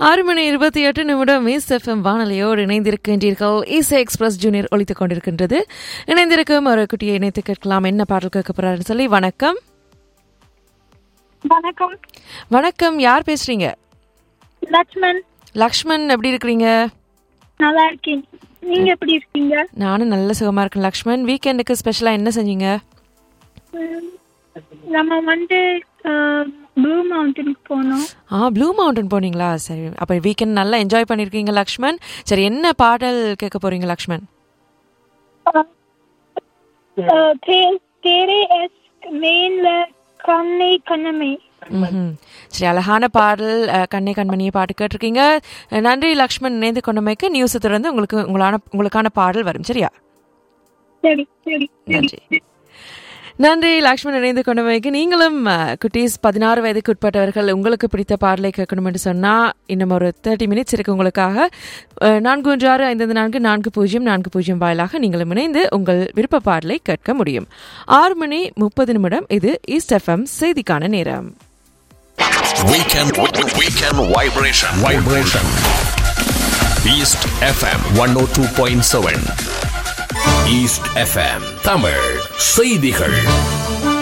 ஆறு மணி இருபத்தி எட்டு நிமிடம் மிஸ் எஃப்எம் வானொலியோடு இணைந்திருக்கின்றீர்கள் இசை எக்ஸ்பிரஸ் ஜூனியர் ஒழித்துக் கொண்டிருக்கின்றது இணைந்திருக்கும் ஒரு குட்டியை இணைத்து கேட்கலாம் என்ன பாடல் கேட்க போறாருன்னு சொல்லி வணக்கம் வணக்கம் வணக்கம் யார் பேசுறீங்க லட்சுமன் லக்ஷ்மன் எப்படி இருக்கிறீங்க நல்லா இருக்கேன் நீங்க எப்படி இருக்கீங்க நானும் நல்ல சுகமா இருக்கேன் லக்ஷ்மன் வீக்கெண்டுக்கு ஸ்பெஷலா என்ன செஞ்சீங்க ம், நம்ம வந்து ப்ளூ மவுண்டனுக்கு போனோம் ஆ ப்ளூ மவுண்டன் போனீங்களா சரி அப்போ வீக்கெண்ட் நல்லா என்ஜாய் பண்ணியிருக்கீங்க லக்ஷ்மன் சரி என்ன பாடல் கேட்க போறீங்க லக்ஷ்மன் அஹ், தே- தேரே எஸ் மெயின்ல கண்ணை கண்ணமே ம்ஹும். சரி அழகான பாடல் அஹ், கண்ணே கண்மணியை பாட்டு கேட்டிருக்கீங்க அஹ், நன்றி லக்ஷ்மன் இணைந்து கொண்டமைக்கு நியூஸை தொடர்ந்து உங்களுக்கு உங்களான உங்களுக்கான பாடல் வரும் சரியா சரி சரி சரி நன்றி நன்றி லக்ஷ்மன் இணைந்து கொண்டமைக்கு நீங்களும் அஹ், குட்டீஸ் பதினாறு வயதுக்கு உட்பட்டவர்கள் உங்களுக்கு பிடித்த பாடலை கேட்கணும் என்று சொன்னால் இன்னும் ஒரு தேர்ட்டி மினிட்ஸ் இருக்கு உங்களுக்காக அஹ், நான்கு ஒன்று ஆறு ஐந்து நான்கு நான்கு பூஜ்ஜியம் நான்கு பூஜ்ஜியம் வாயிலாக நீங்களும் இணைந்து உங்கள் விருப்ப பாடலை கேட்க முடியும் ஆறு மணி முப்பது நிமிடம் இது ஈஸ்ட் எஃப்எம் செய்திக்கான நேரம் Weekend, weekend vibration. Vibration. East FM 102.7. East FM. Tamil செய்திகள்